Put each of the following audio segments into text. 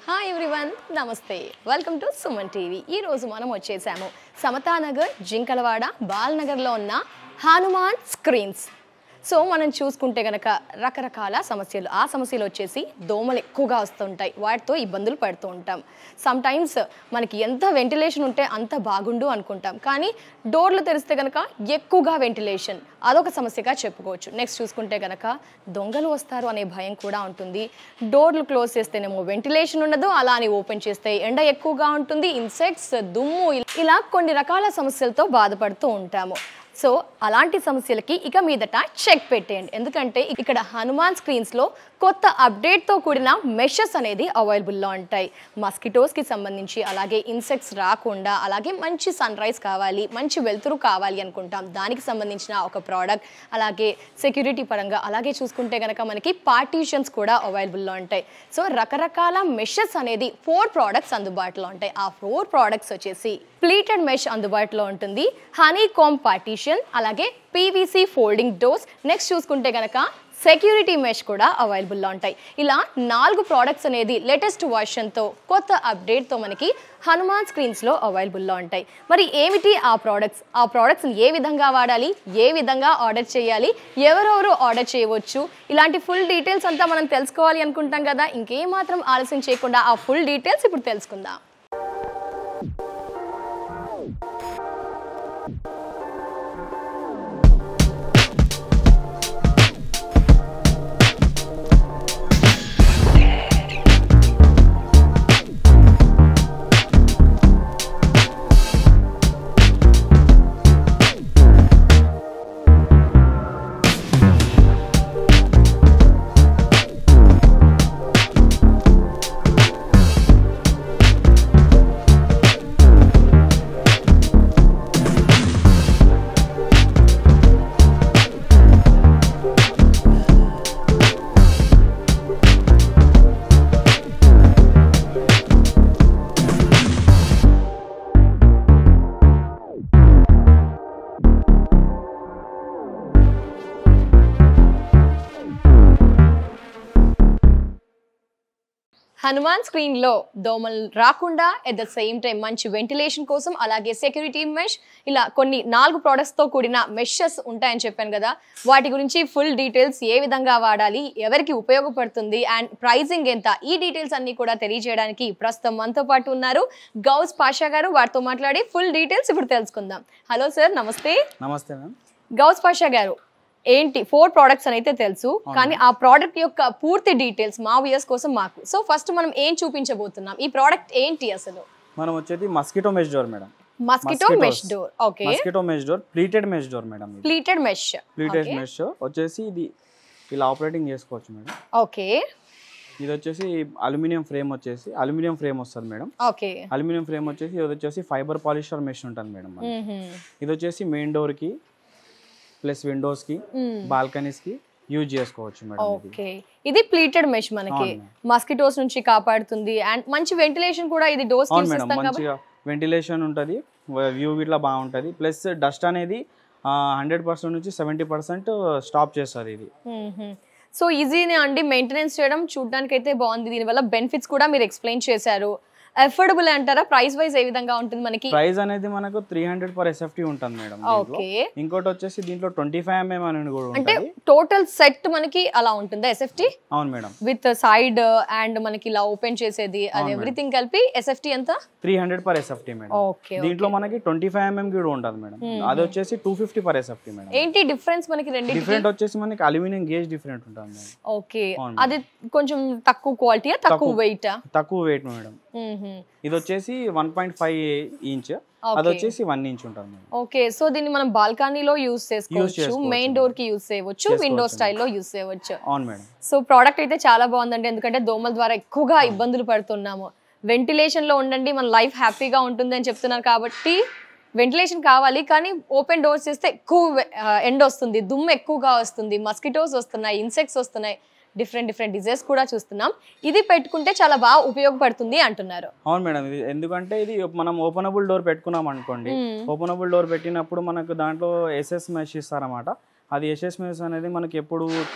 Hi everyone నమస్తే welcome to Suman TV ఈ రోజు మనం వచ్చేసాము సమతానగర్ జింకలవాడ బాల్నగర్లో ఉన్న హనుమాన్ స్క్రీన్స్ సో మనం చూసుకుంటే గనక రకరకాల సమస్యలు ఆ సమస్యలు వచ్చేసి దోమలు ఎక్కువగా వస్తుంటాయి వాటితో ఇబ్బందులు పడుతూ ఉంటాం సమ్ టైమ్స్ మనకి ఎంత వెంటిలేషన్ ఉంటే అంత బాగుండు అనుకుంటాం కానీ డోర్లు తెరిస్తే గనక ఎక్కువగా వెంటిలేషన్ అదొక సమస్యగా చెప్పుకోవచ్చు నెక్స్ట్ చూసుకుంటే గనక దొంగలు వస్తారు అనే భయం కూడా ఉంటుంది డోర్లు క్లోజ్ చేస్తేనేమో వెంటిలేషన్ ఉండదు అలా అని ఓపెన్ చేస్తే ఎండ ఎక్కువగా ఉంటుంది ఇన్సెక్ట్స్ దుమ్ము ఇలా కొన్ని రకాల సమస్యలతో బాధపడుతూ ఉంటాము సో అలాంటి సమస్యలకి ఇక మీదట చెక్ పెట్టేయండి ఎందుకంటే ఇక్కడ హనుమాన్ స్క్రీన్స్లో కొత్త అప్డేట్తో కూడిన మెషెస్ అనేది అవైలబుల్లో ఉంటాయి మస్కిటోస్కి సంబంధించి అలాగే ఇన్సెక్ట్స్ రాకుండా అలాగే మంచి సన్ రైజ్ కావాలి మంచి వెలుతురు కావాలి అనుకుంటాం దానికి సంబంధించిన ఒక ప్రోడక్ట్ అలాగే సెక్యూరిటీ పరంగా అలాగే చూసుకుంటే కనుక మనకి పార్టీషన్స్ కూడా అవైలబుల్లో ఉంటాయి సో రకరకాల మెషెస్ అనేది ఫోర్ ప్రోడక్ట్స్ అందుబాటులో ఉంటాయి ఆ ఫోర్ ప్రోడక్ట్స్ వచ్చేసి ప్లీటెడ్ మెష్ అందుబాటులో ఉంటుంది హనీ కామ్ పార్టీషన్ అలాగే పీవీసీ ఫోల్డింగ్ డోర్స్ నెక్స్ట్ చూసుకుంటే గనక సెక్యూరిటీ మెష్ కూడా అవైలబుల్లో ఉంటాయి ఇలా నాలుగు ప్రోడక్ట్స్ అనేది లేటెస్ట్ వర్షన్తో కొత్త అప్డేట్తో మనకి హనుమాన్ స్క్రీన్స్లో అవైలబుల్లో ఉంటాయి మరి ఏమిటి ఆ ప్రోడక్ట్స్ ఆ ప్రోడక్ట్స్ని ఏ విధంగా వాడాలి ఏ విధంగా ఆర్డర్ చేయాలి ఎవరెవరు ఆర్డర్ చేయవచ్చు ఇలాంటి ఫుల్ డీటెయిల్స్ అంతా మనం తెలుసుకోవాలి అనుకుంటాం కదా ఇంకేం మాత్రం ఆలస్యం చేయకుండా ఆ ఫుల్ డీటెయిల్స్ ఇప్పుడు తెలుసుకుందాం హనుమాన్ స్క్రీన్ లో దోమలు రాకుండా ఎట్ ద సేమ్ టైం మంచి వెంటిలేషన్ కోసం అలాగే సెక్యూరిటీ మెష్ ఇలా కొన్ని నాలుగు products తో కూడిన మెషెస్ ఉంటాయని చెప్పాను కదా వాటి గురించి ఫుల్ డీటెయిల్స్ ఏ విధంగా వాడాలి ఎవరికి ఉపయోగపడుతుంది అండ్ ప్రైజింగ్ ఎంత ఈ డీటెయిల్స్ అన్ని కూడా తెలియజేయడానికి ప్రస్తుతం మనతో పాటు ఉన్నారు గౌస్ పాషా గారు వారితో మాట్లాడి ఫుల్ డీటెయిల్స్ ఇప్పుడు తెలుసుకుందాం హలో సార్ నమస్తే నమస్తే మ్యామ్ గౌస్ పాషా గారు ఏంటి ఫోర్ ప్రోడక్ట్స్ అని అయితే తెలుసు కానీ ఆ ప్రోడక్ట్ యొక్క పూర్తి డీటెయిల్స్ మా వ్యూయర్స్ కోసం మాకు సో ఫస్ట్ మనం ఏం చూపించబోతున్నాం ఈ ప్రోడక్ట్ ఏంటి అసలు మనం వచ్చేది mosquito mesh door madam mosquito Mosquitoes. Mesh door okay mosquito mesh door pleated mesh door madam ఇది ప్లీటెడ్ మెష్ ప్లీటెడ్ మెష్ వచ్చేసి ఇది ఇలా ఆపరేటింగ్ చేసుకోవచ్చు మేడం ఓకే ఇది వచ్చేసి అల్యూమినియం ఫ్రేమ్ వచ్చేసి అల్యూమినియం ఫ్రేమ్ వస్తుంది మేడం ఓకే అల్యూమినియం ఫ్రేమ్ వచ్చేసి ఇది వచ్చేసి ఫైబర్ పాలిస్టర్ మెష్ ఉంటుంది మేడం మనకి. ఇది వచ్చేసి మెయిన్ డోర్ కి ప్లస్ విండోస్ కి బాల్కనీస్ కి యూజ్ చేసుకోవచ్చు మేడం ఇది ఓకే ఇది ప్లీటెడ్ మెష్ మనకి అవును. మస్కిటోస్ నుంచి కాపాడుతుంది అండ్ మంచి వెంటిలేషన్ కూడా ఇది డోర్స్ అవును యూస్ మేడం చేస్తాం కాబట్టి మంచిగా వెంటిలేషన్ ఉంటుంది వ్యూ ఇట్లా బాగుంటుంది ప్లస్ డస్ట్ అనేది హండ్రెడ్ పర్సెంట్ నుంచి సెవెంటీ పర్సెంట్ స్టాప్ చేస్తుంది ఇది సో ఈజీనే అండి మెయింటెనెన్స్ చేయడం చూడడానికి అయితే బాగుంది దీనివల్ల బెనిఫిట్స్ కూడా మీరు ఎక్స్ప్లెయిన్ చేశారు అఫోర్డబుల్ అంటారా ప్రైస్ వైజ్ ఏ విధంగా ఉంటుంది మనకి ప్రైస్ అనేది మనకు త్రీ హండ్రెడ్ పర్ ఎస్ఎఫ్టీ ఉంటుంది మేడం దీంట్లో. ఓకే ఇంకోటి వచ్చేసి దీంట్లో ట్వంటీ ఫైవ్ ఎంఎం అని కూడా అంటే ఉంటుంది టోటల్ సెట్ మనకి అలా ఉంటుందా ఎస్ఎఫ్టీ అవును మేడం విత్ సైడ్ అండ్ మనకి ఇలా ఓపెన్ చేసేది అది ఎవ్రీథింగ్ కలిపి ఎస్ఎఫ్టీ ఎంత three hundred per SFT madam okay దీంట్లో మనకి ట్వంటీ ఫైవ్ ఎంఎం కూడా ఉంటుంది మేడం అది వచ్చేసి two fifty per SFT madam ఏంటి డిఫరెన్స్ మనకి రెండింటికి డిఫరెంట్ వచ్చేసి మనకి అల్యూమినియం గేజ్ డిఫరెంట్ ఉంటుంది మేడం ఓకే అవును. అది కొంచెం తక్కువ క్వాలిటీయా తక్కువ వెయిట్ తక్కువ వెయిట్ మేడం ఇది వచ్చేసి వన్ పాయింట్ ఫైవ్ ఇంచ్ అది వచ్చేసి వన్ ఇంచ్ ఉంటుంది మేడం ఓకే సో దీన్ని మనం బాల్కనీలో యూస్ చేసుకోవచ్చు చేసుకోవచ్చు. మెయిన్ డోర్ కి యూస్ చేయవచ్చు విండో స్టైల్లో యూస్ చేయవచ్చు అవును మేడం సో ప్రోడక్ట్ అయితే చాలా బాగుందండి ఎందుకంటే దోమల ద్వారా ఎక్కువగా ఇబ్బందులు పడుతున్నాము వెంటిలేషన్ లో ఉండండి మన లైఫ్ హ్యాపీగా ఉంటుంది అని చెప్తున్నారు కాబట్టి వెంటిలేషన్ కావాలి కానీ ఓపెన్ డోర్స్ చేస్తే ఎక్కువ ఎండ్ వస్తుంది దుమ్ము ఎక్కువగా వస్తుంది మస్కిటోస్ వస్తున్నాయి ఇన్సెక్ట్స్ వస్తున్నాయి డిఫరెంట్ డిఫరెంట్ డిజైన్స్ కూడా చూస్తున్నాం ఇది పెట్టుకుంటే చాలా బాగా ఉపయోగపడుతుంది అంటున్నారు అవును మేడం ఇది ఎందుకంటే ఇది మనం ఓపెనబుల్ డోర్ పెట్టుకున్నాం అనుకోండి ఓపెనబుల్ డోర్ పెట్టినప్పుడు మనకు దాంట్లో ఎస్ఎస్ మెష్ ఇస్తారన్నమాట అది ఎస్ఎస్ మెష్ అనేది మనకి ఎప్పుడు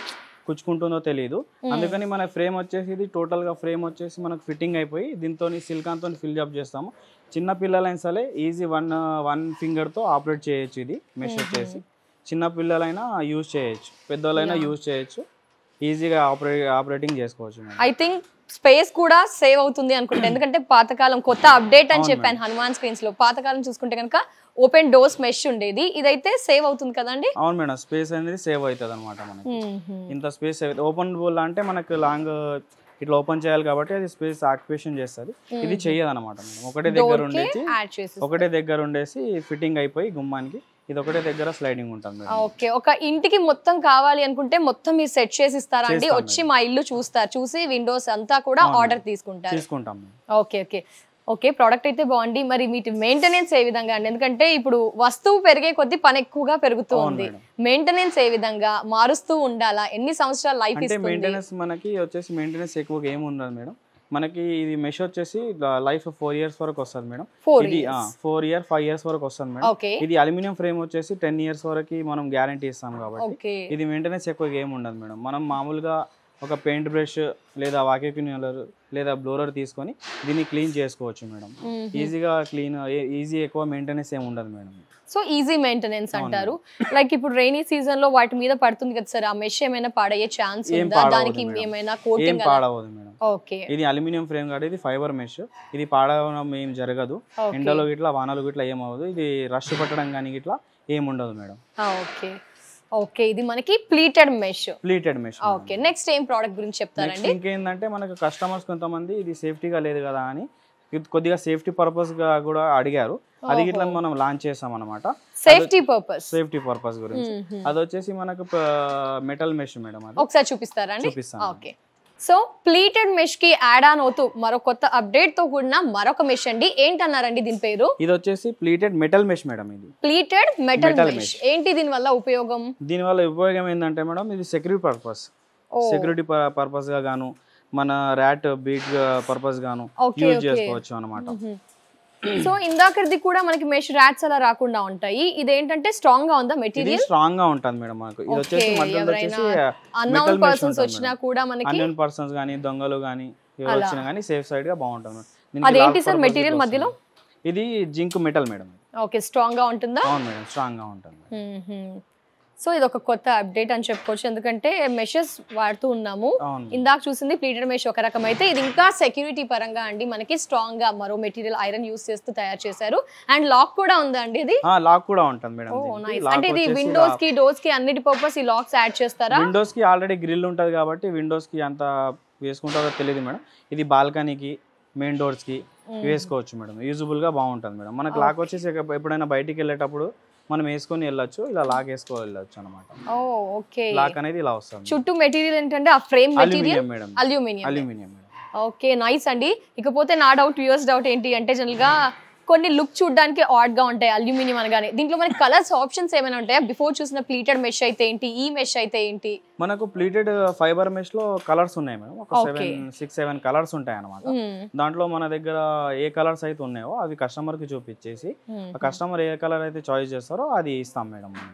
కుచ్చుకుంటుందో తెలియదు అందుకని మన ఫ్రేమ్ వచ్చేసి ఇది టోటల్ గా ఫ్రేమ్ వచ్చేసి మనకు ఫిట్టింగ్ అయిపోయి దీంతో సిలికాన్ తో ఫిల్ జాబ్ చేస్తాము చిన్న పిల్లలైనా సరే ఈజీ వన్ వన్ ఫింగర్ తో ఆపరేట్ చేయొచ్చు ఇది మెష్ వచ్చేసి చిన్న పిల్లలైనా యూజ్ చేయొచ్చు పెద్దోళ్ళైనా యూజ్ చేయొచ్చు ఈజీగా ఆపరే ఆపరేటింగ్ చేసుకోవచ్చు మేడం ఐ థింక్ స్పేస్ కూడా సేవ్ అవుతుంది అనుకుంటా ఎందుకంటే పాతకాలం కొత్త అప్డేట్ అని చెప్పాను హనుమాన్ స్క్రీన్స్ లో పాతకాలం చూసుకుంటే కనుక ఓపెన్ డోర్స్ మెష్ ఉండేది ఇదైతే సేవ్ అవుతుంది కదండి అవును మేడం స్పేస్ అనేది సేవ్ అవుతుంది అనమాట మనకి ఇంత స్పేస్ ఓపెన్ బోల్ అంటే మనకు లాంగ్ ఇట్లా ఓపెన్ చేయాలి కాబట్టి అది స్పేస్ ఆక్యుపేషన్ చేస్తుంది ఇది చెయ్యదు అనమాట మేడం ఒకటే దగ్గర ఉండేసి యాడ్ చేసి ఒకటే దగ్గర ఉండేసి ఫిట్టింగ్ అయిపోయి గుమ్మానికి ఇది ఒకటే దగ్గర స్లైడింగ్ ఉంటుంది మేడం ఓకే ఒక ఇంటికి మొత్తం కావాలి అనుకుంటే మొత్తం మీరు సెట్ చేసి ఇస్తారా అండి చేస్తాం వచ్చి మా ఇల్లు చూస్తారు చూసి విండోస్ అంతా కూడా ఆర్డర్ తీసుకుంటారు తీసుకుంటాం madam okay okay okay product అయితే బాగుంది మరి వీటి మెయింటెనెన్స్ ఏ విధంగా అండి ఎందుకంటే ఇప్పుడు వస్తువు పెరిగే కొద్దీ పని ఎక్కువగా పెరుగుతూ ఉంది మెయింటెనెన్స్ ఏ విధంగా మారుస్తూ ఉండాలా ఎన్ని సంవత్సరాల లైఫ్ అంటే ఇస్తుంది మెయింటెనెన్స్ మనకి వచ్చేసి మెయింటెనెన్స్ ఎక్కువగా ఏమి ఉండదు మేడం మనకి ఇది మెష్ వచ్చేసి లైఫ్ ఫోర్ ఇయర్స్ వరకు వస్తుంది మేడం Four ఇది ఫోర్ ఇయర్ ఫైవ్ ఇయర్స్ వరకు వస్తుంది మేడం ఓకే ఇది అల్యూమినియం ఫ్రేమ్ వచ్చేసి టెన్ ఇయర్స్ వరకు మనం గ్యారంటీ ఇస్తాం కాబట్టి ఓకే ఇది మెయింటెనెన్స్ ఎక్కువగా ఏమి ఉండదు మేడం మనం మామూలుగా ఒక పెయింట్ బ్రష్ లేదా వాక్యూక్యూనర్ లేదా బ్లోరర్ తీసుకొని దీన్ని క్లీన్ చేసుకోవచ్చు మేడం ఈజీగా క్లీన్ ఈజీ ఎక్కువ మెయింటెనెన్స్ ఏమి ఉండదు మేడం సో ఈజీ మెయింటెనెన్స్ అంటారు లైక్ ఇప్పుడు రైనీ సీజన్ లో వాటి మీద పడుతుంది కదా సార్ ఆ మెష్ ఏమైనా పాడయ్యే ఛాన్స్ ఏం ఉందా పాడవదు దానికి మేడం. ఏమైనా ఏం కోటింగ్ పాడవదు మేడం ఓకే ఇది అల్యూమినియం ఫ్రేమ్ కాదు ఇది ఫైబర్ మెష్ ఇది పాడవడం ఏం జరగదు Okay. ఎండలో గిట్లా వానలు గిట్లా ఏం అవ్వదు ఇది రష్ పట్టడం కానీ గిట్లా ఏం ఉండదు మేడం ఓకే ఓకే ఇది మనకి pleated mesh pleated mesh okay next ఏం ప్రోడక్ట్ గురించి చెప్తారండి నెక్స్ట్ ఇంకేందంటే మనకు కస్టమర్స్ కొంతమంది ఇది సేఫ్టీగా లేదు కదా అని ఇది కొద్దిగా సేఫ్టీ పర్పస్ గా కూడా అడిగారు అది గిట్లా మనం లాంచ్ చేసాం అనమాట సేఫ్టీ పర్పస్ సేఫ్టీ పర్పస్ గురించి అది వచ్చేసి మనకు మెటల్ మెష్ మేడం అది ఒకసారి చూపిస్తారా అండి చూపిస్తాను ఓకే సో ప్లీటెడ్ మెష్ కి యాడ్ ఆన్ అవుతూ మరో కొత్త అప్డేట్ తో కూడిన మరొక మెష్ అండి ఏంటన్నారండి దీని పేరు ఇది వచ్చేసి ప్లీటెడ్ మెటల్ మెష్ మేడం ఇది ప్లీటెడ్ మెటల్ Metal మెష్ ఏంటి దీని వల్ల ఉపయోగం దీనివల్ల ఉపయోగం ఏంటంటే మేడం ఇది సెక్యూరిటీ పర్పస్ ఓ. సెక్యూరిటీ పర్పస్ గా గాను మన ర్యాట్ బీట్ పర్పస్ గాను Okay, యూజ్ okay. చేసుకోవచ్చు అనమాట సో ఇందాకది కూడా మనకి మెష్ ర్యాట్స్ అలా రాకుండా ఉంటాయి ఇదేంటంటే స్ట్రాంగ్ గా ఉందా ఇది మెటీరియల్ స్ట్రాంగ్ గా ఉంటుంది మేడం మనకు ఇది వచ్చేసి Okay, మధ్యలో ఎవరైనా వచ్చేసి అన్నౌన్ metal mesh పర్సన్స్ ఉంటుంది వచ్చినా మేడం. కూడా మనకి అన్యన్ పర్సన్స్ కానీ దొంగలు కానీ ఎవరు అలా. వచ్చినా కానీ సేఫ్ సైడ్ గా బాగుంటుంది మేడం. దీనికి అదేంటి lock సార్ purpose మెటీరియల్ కూడా మధ్యలో వస్తుంది. ఇది zinc metal madam okay strong గా ఉంటుందా అవును మేడం స్ట్రాంగ్ గా ఉంటుంది సో ఇది ఒక కొత్త అప్డేట్ అని చెప్పుకోవచ్చు ఎందుకంటే మెషెస్ వాడుతూ ఉన్నాము అవును ఇందాక చూసింది ప్లీటెడ్ మెష్ ఒక రకం అయితే ఇది ఇంకా సెక్యూరిటీ పరంగా అండి మనకి స్ట్రాంగ్ గా మరో మెటీరియల్ ఐరన్ యూస్ చేస్తూ తయారు చేశారు అండ్ లాక్ కూడా ఉందా అండి ఇది లాక్ కూడా ఉంటుంది మేడం ఓ దీనికి. నైస్ Lock అంటే ఇది వచ్చేసి విండోస్ కి డోర్స్ కి అన్నిటి పర్పస్ ఈ లాక్స్ యాడ్ చేస్తారా విండోస్ కి ఆల్రెడీ గ్రిల్ ఉంటుంది కాబట్టి విండోస్ కి అంత వేసుకుంటారో తెలియదు మేడం ఇది బాల్కనీకి మెయిన్ డోర్స్ కి వేసుకోవచ్చు మేడం యూజబుల్ గా బాగుంటుంది మేడం మనకు లాక్ వచ్చేసి ఎక్క- ఎప్పుడైనా బయటికి వెళ్ళేటప్పుడు మనం వేసుకొని వెళ్ళొచ్చు ఇలా లాక్ వేసుకో వెళ్ళొచ్చు అనమాట ఓ ఓకే లాక్ అనేది ఇలా వస్తుంది చుట్టూ మెటీరియల్ ఏంటంటే ఆ frame material aluminium madam aluminium aluminium madam okay nice అండి ఇకపోతే నా డౌట్ యూఎస్ డౌట్ ఏంటి అంటే జనరల్ గా కొన్ని లుక్ చూడడానికి ఆడ్ గా ఉంటాయి అల్యూమినియం అనగానే దీంట్లో మనకి కలర్స్ ఆప్షన్స్ ఏమైనా ఉంటాయా బిఫోర్ చూసిన ప్లీటెడ్ మెష్ అయితే ఏంటి ఈ మెష్ అయితే ఏంటి మనకు ప్లీటెడ్ ఫైబర్ మెష్ లో కలర్స్ ఉన్నాయి మేడం ఒక Okay. Seven six seven colours ఉంటాయి అనమాట మ్మ్. దాంట్లో మన దగ్గర ఏ కలర్స్ అయితే ఉన్నాయో అవి కస్టమర్ కి చూపించేసి మ్మ్. ఆ కస్టమర్ ఏ కలర్ అయితే చాయిస్ చేస్తారో అది ఇస్తాం మేడం మనం.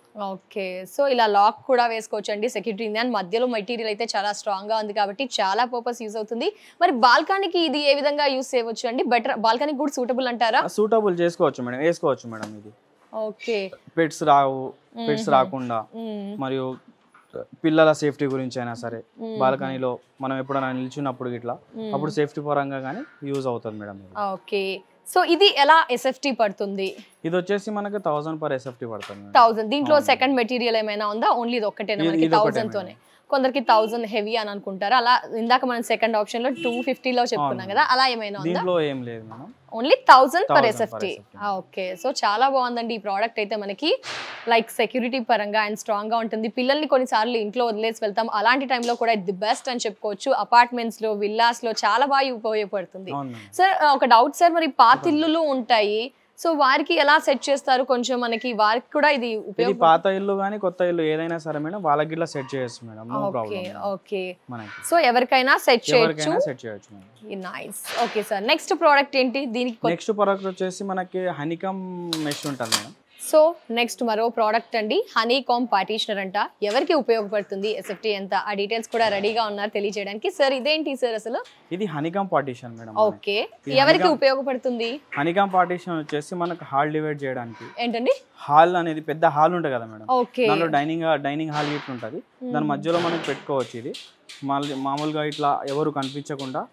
ఓకే సో ఇలా లాక్ కూడా వేసుకోవచ్చు అండి సెక్యూరిటీ ఉంది అండ్ మధ్యలో మెటీరియల్ అయితే చాలా స్ట్రాంగ్ గా ఉంది కాబట్టి చాలా పర్పస్ యూస్ అవుతుంది మరి బాల్కనీకి ఇది ఏ విధంగా యూస్ చేయవచ్చు అండి బెటర్ బాల్కనీ కూడా సూటబుల్ అంటారా సూటబుల్ చేసుకోవచ్చు మేడం వేసుకోవచ్చు మేడం ఇది ఓకే పెట్స్ రావు పెట్స్ రాకుండా మరియు పిల్లల సేఫ్టీ గురించి అయినా సరే బాల్కనీలో మనం ఎప్పుడైనా నిల్చున్నప్పుడు ఇట్లా అప్పుడు సేఫ్టీ పరంగా కానీ యూజ్ అవుతుంది మేడం ఇది ఓకే సో ఇది ఎలా ఎస్ఎఫ్టీ పడుతుంది ఇది వచ్చేసి మనకి థౌసండ్ పర్ ఎస్ఎఫ్టీ పడుతుంది మేడం. థౌసండ్ దీంట్లో సెకండ్ మెటీరియల్ ఏమైనా ఉందా ఓన్లీ ఇది ఒక్కటేనా ఇది- మనకి ఇది ఒకటే థౌసండ్ తోనే కొందరికి థౌసండ్ హెవీ అని అనుకుంటారు అలా ఇందాక మనం సెకండ్ ఆప్షన్ లో టూ లో చెప్పుకున్నాం కదా అలా ఏమైనా ఉందా దీంట్లో ఏం లేదు madam only thousand per 1000 per SFT SFT. Okay so చాలా బాగుందండి ఈ ప్రోడక్ట్ అయితే మనకి లైక్ సెక్యూరిటీ పరంగా అండ్ స్ట్రాంగ్ గా ఉంటుంది పిల్లల్ని కొన్నిసార్లు ఇంట్లో వదిలేసి వెళ్తాం అలాంటి టైంలో కూడా ది బెస్ట్ అని చెప్పుకోవచ్చు అపార్ట్మెంట్స్ లో విల్లాస్ లో చాలా బాగా ఉపయోగపడుతుంది అవును మేడం సార్ ఒక డౌట్ సార్ మరి పాతిల్లులు ఉంటాయి సో వారికి ఎలా సెట్ చేస్తారు కొంచెం మనకి వారికి కూడా ఇది ఇది ఉపయోగ పాత ఇల్లు కానీ కొత్త ఇల్లు ఏదైనా సరే మేడం వాళ్ళకి ఇట్లా సెట్ చేయొచ్చు madam no okay problem okay మనకి సో ఎవరికైనా సెట్ చేయొచ్చు ఎవరికైనా సెట్ చేయొచ్చు madam nice okay sir next product ఏంటి దీనికి కొ- నెక్స్ట్ ప్రోడక్ట్ వచ్చేసి మనకి హనికమ్ మెష్ ఉంటుంది మేడం సో నెక్స్ట్ మరో ప్రోడక్ట్ అండి హనీ కామ్ పార్టీషనర్ అంట ఎవరికి ఉపయోగపడుతుంది ఎస్ఎఫ్టీ ఎంత ఆ డీటెయిల్స్ కూడా రెడీగా ఉన్నారు తెలియజేయడానికి సార్ ఇదేంటి సార్ అసలు ఇది హనీకామ్ పార్టీషన్ మేడం ఓకే ఇది ఎవరికి honeycomb- ఉపయోగపడుతుంది హనీకామ్ పార్టీషన్ వచ్చేసి మనకు హాల్ డివైడ్ చేయడానికి ఏంటండి హాల్ అనేది పెద్ద హాల్ ఉంటుంది కదా మేడం ఓకే దానిలో డైనింగ్ డైనింగ్ హాల్ ఇట్లా ఉంటుంది దాని మధ్యలో మనం పెట్టుకోవచ్చు ఇది మళ్ళీ మామూలుగా ఇట్లా ఎవరు కనిపించకుండా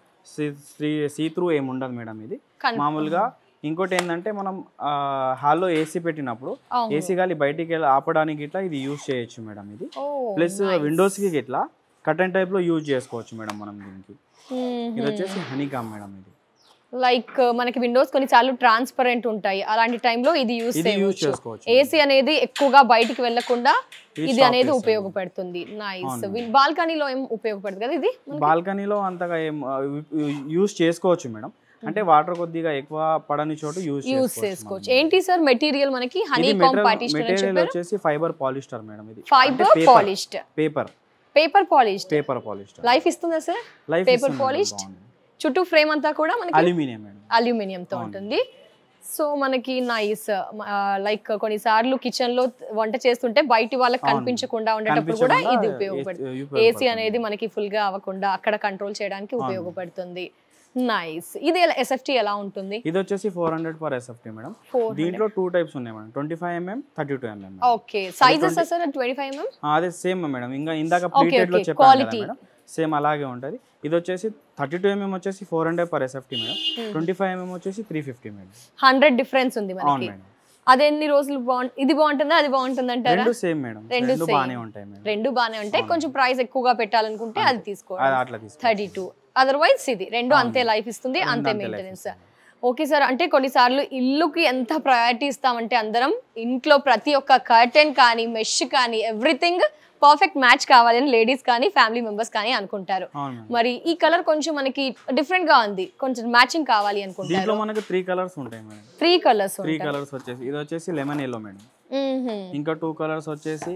సీ త్రూ ఏమి ఉండదు మేడం ఇది కన్- మామూలుగా ఇంకోటి ఏంటంటే మనం హాల్లో ఏసీ పెట్టినప్పుడు అవును. ఏసీ గాలి బయటికి వెళ్ళి ఆపడానికి ఇట్లా ఇది యూజ్ చేయొచ్చు మేడం ఇది ఓ ప్లస్ విండోస్కి ఇట్లా కటన్ టైప్లో యూజ్ చేసుకోవచ్చు మేడం మనం దీనికి ఇది వచ్చేసి హనీకామ్ మేడం ఇది లైక్ మనకి విండోస్ కొన్నిసార్లు ట్రాన్స్పరెంట్ ఉంటాయి అలాంటి టైంలో ఇది యూస్ ఇది యూజ్ చేయవచ్చు చేసుకోవచ్చు ఏసీ అనేది ఎక్కువగా బయటికి వెళ్లకుండా ఇది ఇది stop అనేది చేస్తుంది. ఉపయోగపడుతుంది నైస్ అవును. బాల్కనీలో ఏం ఉపయోగపడుతుంది కదా ఇది బాల్కనీలో అంతగా ఏం యూజ్ చేసుకోవచ్చు మేడం అంటే వాటర్ కొద్దిగా ఎక్కువ పడని చోటు యూజ్ యూస్ చేసుకోవచ్చు ఏంటి సార్ మెటీరియల్ మనకి హనీ కామ్ పార్టీషనర్ అని మెటీరియల్ చెప్పారు వచ్చేసి ఫైబర్ పాలిస్టర్ మేడం ఇది fibre polished paper paper polished paper polyester life ఇస్తుందా సార్ లైఫ్ Paper polished? చుట్టూ ఫ్రేమ్ అంతా కూడా మనకి అల్యూమినియం మేడం అల్యూమినియం తో ఉంటుంది సో మనకి నైస్ లైక్ కొన్నిసార్లు కిచెన్ లో వంట చేస్తుంటే బయటి వాళ్ళకి కనిపించకుండా ఉండేటప్పుడు కూడా ఇది కనిపించకుండా ఉపయోగపడుతుంది ఏ- ఉపయోగపడుతుంది. ఏసీ అనేది మనకి ఫుల్ గా అవ్వకుండా అక్కడ కంట్రోల్ చేయడానికి ఉపయోగపడుతుంది నైస్ ఇది ఎస్ఎఫ్టీ ఎలా ఉంటుంది ఇది వచ్చేసి four hundred per SFT madam four దీంట్లో టూ టైప్స్ ఉన్నాయి madam twenty five MM thirty two MM okay sizes sir twenty five MM అదే సేమ్ మేడం ఇంకా ఇందాక Okay, ప్రీటెడ్ లో okay. చెప్పాను కదా Quality. మేడం సేమ్ అలాగే ఉంటుంది ఇది వచ్చేసి థర్టీ టూ ఎంఎం వచ్చేసి four hundred per SFT madam twenty five MM వచ్చేసి three fifty madam hundred difference ఉంది అవును మనకి మేడం అది ఎన్ని రోజులు బాగుంది ఇది బాగుంటుందా అది బాగుంటుంది అంటారా రెండు సేమ్ మేడం రెండు రెండు same. బాగానే ఉంటాయి మేడం రెండు బాగానే ఉంటాయి కొంచెం ప్రైస్ ఎక్కువగా పెట్టాలనుకుంటే అది తీసుకోవాలి అది అట్లా తీసుకో థర్టీ టూ అదర్వైజ్ ఇది రెండు అంతే లైఫ్ ఇస్తుంది అంతే అంతే life మెయింటెనెన్స్ ఇస్తుంది. ఓకే సార్ అంటే కొన్నిసార్లు ఇల్లుకి ఎంత ప్రయారిటీ ఇస్తామంటే అందరం ఇంట్లో ప్రతి ఒక్క కర్టెన్ కానీ మెష్ కానీ ఎవ్రీథింగ్ పర్ఫెక్ట్ మ్యాచ్ కావాలి అని లేడీస్ కానీ ఫ్యామిలీ మెంబర్స్ కానీ అనుకుంటారు అవును మేడం మరి ఈ కలర్ కొంచెం మనకి డిఫరెంట్ గా ఉంది కొంచెం మ్యాచింగ్ కావాలి అనుకుంటారు దీంట్లో మనకు త్రీ కలర్స్ ఉంటాయి madam three colours three colours వచ్చేసి ఇది వచ్చేసి లెమన్ ఎల్లో మేడం ఇంకా టూ కలర్స్ వచ్చేసి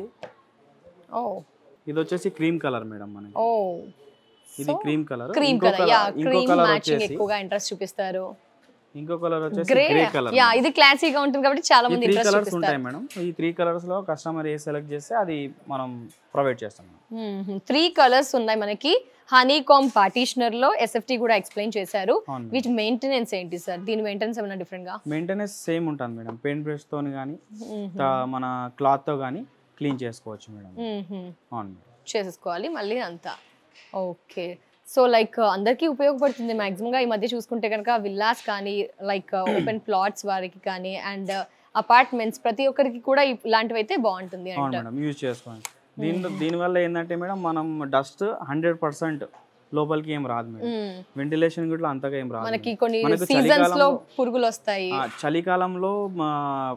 ఓ ఇది వచ్చేసి క్రీమ్ కలర్ మేడం మనకి ఓ ఇది క్రీమ్ కలర్ క్రీమ్ ఇంకో కలర్ యా కలర్ ఇంకో క్రీమ్ కలర్ మ్యాచింగ్ వచ్చేసి ఎక్కువగా ఇంట్రెస్ట్ చూపిస్తారు ఇంకో కలర్ వచ్చేసి గ్రే గ్రే కలర్ యా ఇది క్లాసీగా ఉంటుంది కాబట్టి చాలా ఈ మంది త్రీ ఇంట్రెస్ట్ కలర్స్ చూపిస్తారు ఉంటాయి మేడం ఈ త్రీ కలర్స్ లో కస్టమర్ ఏ సెలెక్ట్ చేస్తే అది మనం ప్రొవైడ్ చేస్తాం త్రీ కలర్స్ ఉన్నాయి మనకి హనీ కామ్ పార్టీషనర్ లో ఎస్ఎఫ్టీ కూడా ఎక్స్ప్లెయిన్ చేశారు అవును వీటి మెయింటెనెన్స్ ఏంటి సార్ దీని మెయింటెనెన్స్ ఏమైనా డిఫరెంట్ గా మెయింటెనెన్స్ సేమ్ ఉంటుంది మేడం పెయింట్ బ్రష్ తోని కానీ మన క్లాత్ తో కానీ క్లీన్ చేసుకోవచ్చు మేడం మ్మ్హ్మ్. అవును మేడం చేసేసుకోవాలి మళ్ళీ అంతా ఓకే సో లైక్ అందరికీ ఉపయోగపడుతుంది గా ఈ మధ్య చూసుకుంటే కనుక విల్లాస్ కానీ లైక్ ఓపెన్ ప్లాట్స్ వారికి కానీ అండ్ అపార్ట్మెంట్స్ ప్రతి ఒక్కరికి కూడా ఇలాంటివి అయితే బాగుంటుంది అవును అంట మేడం యూజ్ చేసుకోండి దీనిలో దీనివల్ల ఏంటంటే మేడం మనం డస్ట్ హండ్రెడ్ పర్సెంట్ లోపలికి ఏం రాదు మేడం మ్మ్. వెంటిలేషన్ కూడా అంతగా ఏం రాదు మనకి మేడం. కొన్ని మనకు సీజన్స్ లో చలికాలంలో పురుగులు వస్తాయి ఆ, చలికాలంలో మా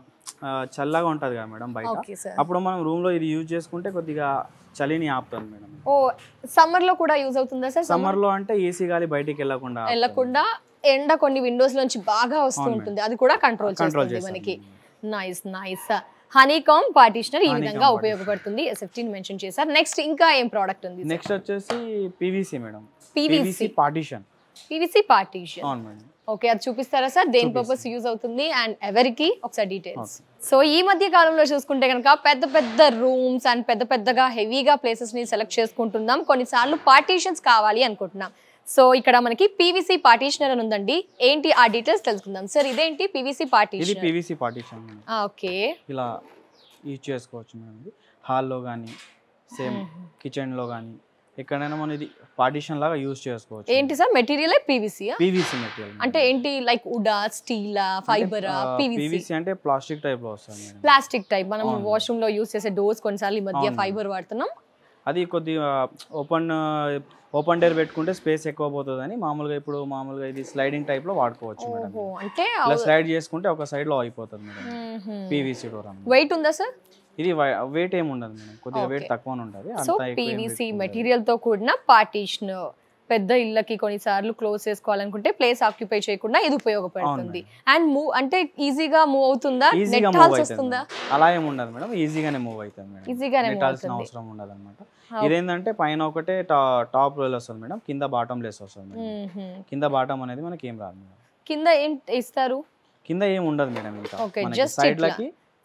ఆ, చల్లగా ఉంటది కదా మేడం బయట ఓకే సార్ అప్పుడు మనం రూమ్ లో ఇది యూజ్ చేసుకుంటే కొద్దిగా చలిని ఆపుతుంది మేడం ఓ సమ్మర్ లో కూడా యూజ్ అవుతుందా సార్ సమ్మర్ లో అంటే ఏసీ గాలి బయటికి వెళ్ళకుండా వెళ్ళకుండా ఎండ కొన్ని విండోస్ నుంచి బాగా వస్తూ ఉంటుంది అది కూడా కంట్రోల్ కంట్రోల్ చేస్తుంది చేస్తాం మనకి nice nice honeycomb partitioner ఈ Honeycomb విధంగా partitioner. ఉపయోగపడుతుంది ఎస్ఎఫ్టీని మెన్షన్ చేశారు నెక్స్ట్ ఇంకా ఏం ప్రోడక్ట్ ఉంది నెక్స్ట్ వచ్చేసి PVC madam PVC. PVC partition PVC partition అవును మేడం ఓకే అది చూపిస్తారా సార్ దేని పర్పస్ యూజ్ అవుతుంది అండ్ ఎవరికి ఒకసారి డీటెయిల్స్ సో ఈ మధ్య కాలంలో చూసుకుంటే కనుక పెద్ద పెద్ద రూమ్స్ అండ్ పెద్ద పెద్దగా హెవీగా ప్లేసెస్ ని సెలెక్ట్ చేసుకుంటున్నాం కొన్నిసార్లు పార్టీషన్స్ కావాలి అనుకుంటున్నాం సో ఇక్కడ మనకి పీవీసీ పార్టీషనర్ అని ఉందండి ఏంటి ఆ డీటెయిల్స్ తెలుసుకుందాం సార్ ఇదేంటి పీవీసీ ఇది partition PVC partition madam okay ఇలా యూజ్ చేసుకోవచ్చు మేడం ఇది హాల్లో కానీ సేమ్ కిచెన్లో కానీ ఎక్కడైనా మనం ఇది పార్టీషన్ లాగా యూజ్ చేసుకోవచ్చు ఏంటి sir material PVC PVC material అంటే ఏంటి లైక్ వుడా స్టీలా ఫైబరా పీవీసీ పీవీసీ అంటే ప్లాస్టిక్ టైప్ లో వస్తుంది మేడం ప్లాస్టిక్ టైప్ మనం వాష్రూమ్ లో యూస్ చేసే డోర్స్ కొన్నిసార్లు ఈ మధ్య ఫైబర్ వాడుతున్నాం అది కొద్దిగా ఓపెన్ ఓపెన్ డేర్ పెట్టుకుంటే స్పేస్ ఎక్కువ పోతుందని మామూలుగా ఇప్పుడు మామూలుగా ఇది స్లైడింగ్ టైప్ లో వాడుకోవచ్చు మేడం ఓహో అంటే ఇలా స్లైడ్ చేసుకుంటే ఒక సైడ్ లో అయిపోతుంది మేడం పీవీసీ డోర్ అన్నమాట వెయిట్ ఉందా సార్ ఇది వెయిట్ ఏమి ఉండదు మేడం కొద్దిగా వెయిట్ తక్కువ ఉంటుంది సో అంత ఎక్కువ ఏం పీవీసీ weight ఉండదు. మెటీరియల్ తో కూడిన పార్టీషన్ పెద్ద ఇళ్ళకి కొన్నిసార్లు క్లోజ్ చేసుకోవాలనుకుంటే ప్లేస్ ఆక్యుపై చేయకుండా ఇది ఉపయోగపడుతుంది అండ్ మూవ్ అంటే ఈజీగా మూవ్ అవుతుందా ఈజీగా మూవ్ నెట్టాల్సి అవుతుంది వస్తుందా మేడం. అలా ఏమి ఉండదు మేడం ఈజీగానే మూవ్ అవుతుంది మేడం ఈజీగానే మూవ్ నెట్టాల్సిన అవుతుంది అవసరం ఉండదు అనమాట ఇదేంటంటే పైన ఒకటే టాప్ లెస్ వస్తుంది మేడం కింద బాటమ్ లెస్ వస్తుంది మేడం మ్మ్హ్మ్. కింద బాటమ్ అనేది మనకి ఏం రాదు మేడం కింద ఏం ఇస్తారు కింద ఏం ఉండదు మేడం ఇంకా Okay, మనకి just సైడ్ ఇట్లా. లకి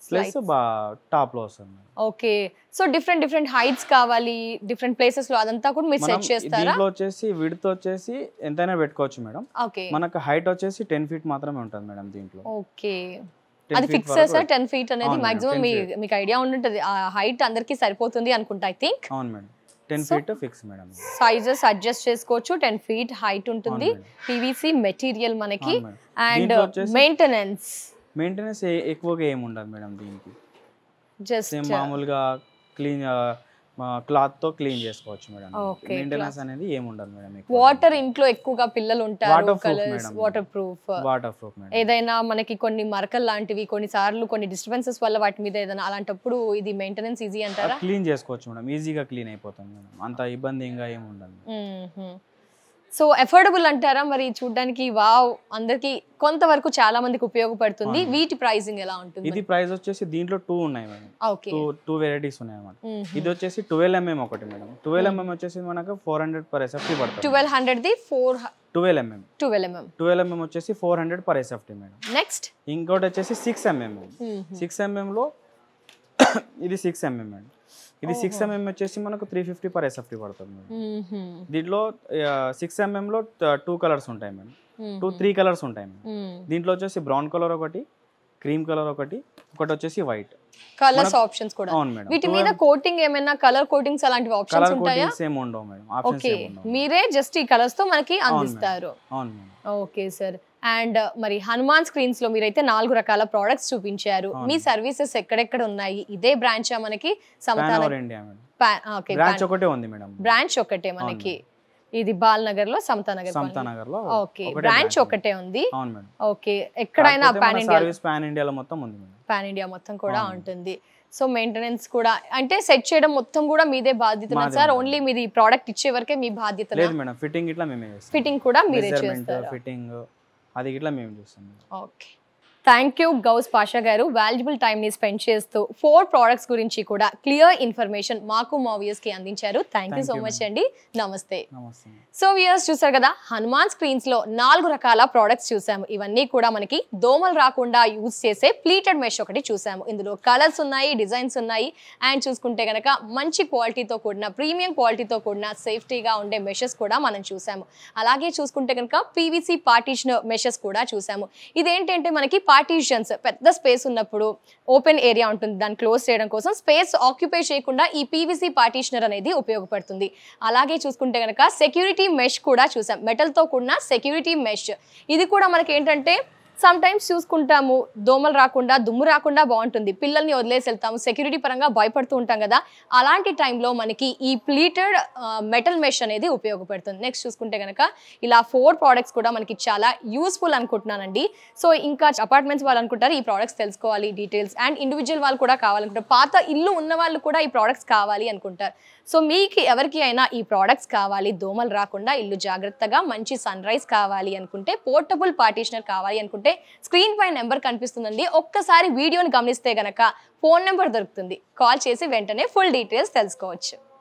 ప్లస్ బా టాప్ లో వస్తుంది madam. Okay so different different heights కావాలి డిఫరెంట్ ప్లేసెస్ లో అదంతా కూడా మీరు మనం సెట్ చేస్తారా దీంట్లో వచ్చేసి విడ్త్ వచ్చేసి ఎంతైనా పెట్టుకోవచ్చు మేడం ఓకే మనకు హైట్ వచ్చేసి టెన్ ఫీట్ మాత్రమే ఉంటుంది మేడం దీంట్లో ఓకే 10 అది feet ఫిక్స్ వరకు సార్ టెన్ ఫీట్ అనేది అవును మేడం, మాక్సిమం 10 మీ feet. మీకు ఐడియా ఉండుంటది ఆ హైట్ అందరికి సరిపోతుంది అనుకుంటా ఐ థింక్ అవును madam ten So- feet fix madam sizes adjust చేసుకోవచ్చు టెన్ ఫీట్ హైట్ ఉంటుంది అవును మేడం. పీవీసీ మెటీరియల్ మనకి అవును మేడం. అండ్ దీంట్లో వచ్చేసి- మెయింటెనెన్స్ మెయింటెనెన్స్ ఎక్కువగా ఏమి ఉండదు మేడం దీనికి జస్ట్ సేమ్ మామూలుగా క్లీన్ క్లాత్ తో క్లీన్ చేసుకోవచ్చు మేడం Okay, మెయింటెనెన్స్ అనేది ఏమి ఉండదు మేడం వాటర్ ఇంట్లో ఎక్కువగా పిల్లలు ఉంటారు Waterproof, colours madam. Waterproof waterproof madam ఏదైనా మనకి కొన్ని మరకలు లాంటివి కొన్ని సార్లు కొన్ని డిస్టర్బెన్సెస్ వల్ల వాటి మీద ఏదైనా అలాంటప్పుడు ఇది మెయింటెనెన్స్ ఈజీ అంటారా క్లీన్ చేసుకోవచ్చు మేడం ఈజీగా క్లీన్ అయిపోతుంది మేడం అంత ఇబ్బందిగా ఏమి ఉండదు సో ఎఫోర్డబుల్ అంటారా మరి చూడడానికి వావ్ అందరికి కొంతవరకు చాలా మందికి ఉపయోగపడుతుంది అవును. వీటి ప్రైసింగ్ ఎలా ఉంటుంది ఇది ప్రైస్ వచ్చేసి దీంట్లో టూ ఉన్నాయి madam okay two two varieties ఉన్నాయి అన్నమాట ఇది వచ్చేసి ట్వెల్వ్ ఎంఎం ఒకటి మేడం ట్వెల్వ్ ఎంఎం వచ్చేసి మనకు ఫోర్ హండ్రెడ్ పర్ ఎస్ఎఫ్టీ పడుతుంది twelve hundred the four twelve MM twelve MM twelve MM వచ్చేసి four hundred per SFT madam next ఇంకోటి వచ్చేసి సిక్స్ ఎంఎం సిక్స్ ఎంఎంలో ఇది సిక్స్ ఎంఎం మేడం ఇది సిక్స్ ఎంఎం వచ్చేసి మనకు త్రీ ఫిఫ్టీ పర్ ఎస్ఎఫ్టీ పడుతుంది మేడం దీంట్లో సిక్స్ ఎంఎంలో టూ కలర్స్ ఉంటాయి మేడం టూ త్రీ కలర్స్ ఉంటాయి మేడం దీంట్లో వచ్చేసి బ్రౌన్ కలర్ ఒకటి క్రీమ్ కలర్ ఒకటి ఒకటి వచ్చేసి వైట్ కలర్స్ ఆప్షన్స్ కూడా అవును మేడం వీటి మీద కోటింగ్ ఏమైనా కలర్ కోటింగ్స్ అలాంటివి ఆప్షన్స్ కలర్ ఉంటాయా కోటింగ్స్ ఏమి ఉండవు మేడం ఆప్షన్స్ ఓకే ఏమి ఉండవు మీరే జస్ట్ ఈ కలర్స్ తో మనకి అందిస్తారు అవును మేడం ఓకే సార్ అండ్ మరి హనుమాన్ స్క్రీన్స్ లో మీరైతే నాలుగు రకాల ప్రోడక్ట్స్ చూపించారు అవును. మీ సర్వీసెస్ ఎక్కడెక్కడ ఉన్నాయి ఇదే బ్రాంచ్ మనకి పాన్ సమతాన over India madam okay branch ఒకటే ఉంది మేడం బ్రాంచ్ ఒకటే మనకి ఇది బాల్ నగర్ లో సమతా నగర్ సమతా నగర్ లో ఓకే ఒకటే బ్రాంచ్ branch ఉంది. ఒకటే ఉంది అవును మేడం ఓకే ఎక్కడైనా పాన్ ఇండియా సర్వీస్ పాన్ ఇండియాలో మొత్తం ఉంది మేడం పాన్ ఇండియా మొత్తం కూడా అవును. ఉంటుంది సో మెయింటెనెన్స్ కూడా అంటే సెట్ చేయడం మొత్తం కూడా మీదే బాధ్యత మాదే సార్ మేడం. ఓన్లీ మీది ప్రోడక్ట్ ఇచ్చే వరకే మీ బాధ్యత లేదు మేడం ఫిట్టింగ్ ఇట్లా మేమే చేస్తాం ఫిట్టింగ్ కూడా మీరే మెజర్మెంట్ చేస్తారు ఫిట్టింగ్ అది ఇట్లా మేము చేస్తాం madam. Okay thank you Ghouse Pasha గారు వాల్యుబుల్ టైంని స్పెండ్ చేస్తూ ఫోర్ ప్రోడక్ట్స్ గురించి కూడా క్లియర్ ఇన్ఫర్మేషన్ మాకు మా viewers కి అందించారు thank you Thank so you, much అండి నమస్తే నమస్తే మేడం. సో వ్యూయర్స్ చూసారు కదా హనుమాన్ స్క్రీన్స్ లో నాలుగు రకాల ప్రోడక్ట్స్ చూసాము ఇవన్నీ కూడా మనకి దోమలు రాకుండా యూజ్ చేసే ప్లీటెడ్ మెష్ ఒకటి చూసాము ఇందులో కలర్స్ ఉన్నాయి డిజైన్స్ ఉన్నాయి అండ్ చూసుకుంటే గనక మంచి క్వాలిటీతో కూడిన ప్రీమియం క్వాలిటీతో కూడిన సేఫ్టీగా ఉండే మెషెస్ కూడా మనం చూసాము అలాగే చూసుకుంటే కనుక పీవీసీ పార్టీషన్ మెషెస్ కూడా చూసాము ఇదేంటంటే మనకి పార్టీషన్స్ పెద్ద స్పేస్ ఉన్నప్పుడు ఓపెన్ ఏరియా ఉంటుంది దాన్ని క్లోజ్ చేయడం కోసం స్పేస్ ఆక్యుపై చేయకుండా ఈ పీవీసీ పార్టీషనర్ అనేది ఉపయోగపడుతుంది అలాగే చూసుకుంటే కనుక సెక్యూరిటీ మెష్ కూడా చూసాం మెటల్తో కూడిన సెక్యూరిటీ మెష్ ఇది కూడా మనకి ఏంటంటే సమ్ టైమ్స్ చూసుకుంటాము దోమలు రాకుండా దుమ్ము రాకుండా బాగుంటుంది పిల్లల్ని వదిలేసి వెళ్తాము సెక్యూరిటీ పరంగా భయపడుతూ ఉంటాం కదా అలాంటి టైంలో మనకి ఈ ప్లీటెడ్ మెటల్ మెష్ అనేది ఉపయోగపడుతుంది నెక్స్ట్ చూసుకుంటే కనుక ఇలా ఫోర్ ప్రోడక్ట్స్ కూడా మనకి చాలా యూస్ఫుల్ అనుకుంటున్నానండి సో ఇంకా అపార్ట్మెంట్స్ వాళ్ళు అనుకుంటారు ఈ ప్రోడక్ట్స్ తెలుసుకోవాలి డీటెయిల్స్ అండ్ ఇండివిజువల్ వాళ్ళు కూడా కావాలనుకుంటారు పాత ఇల్లు ఉన్న వాళ్ళు కూడా ఈ ప్రోడక్ట్స్ కావాలి అనుకుంటారు సో మీకు ఎవరికి అయినా ఈ ప్రోడక్ట్స్ కావాలి దోమలు రాకుండా ఇల్లు జాగ్రత్తగా మంచి సన్ రైజ్ కావాలి అనుకుంటే పోర్టబుల్ పార్టీషనర్ కావాలి అనుకుంటే స్క్రీన్ పై నెంబర్ కనిపిస్తుందండి ఒక్కసారి వీడియోని గమనిస్తే గనక ఫోన్ నెంబర్ దొరుకుతుంది కాల్ చేసి వెంటనే ఫుల్ డీటెయిల్స్ తెలుసుకోవచ్చు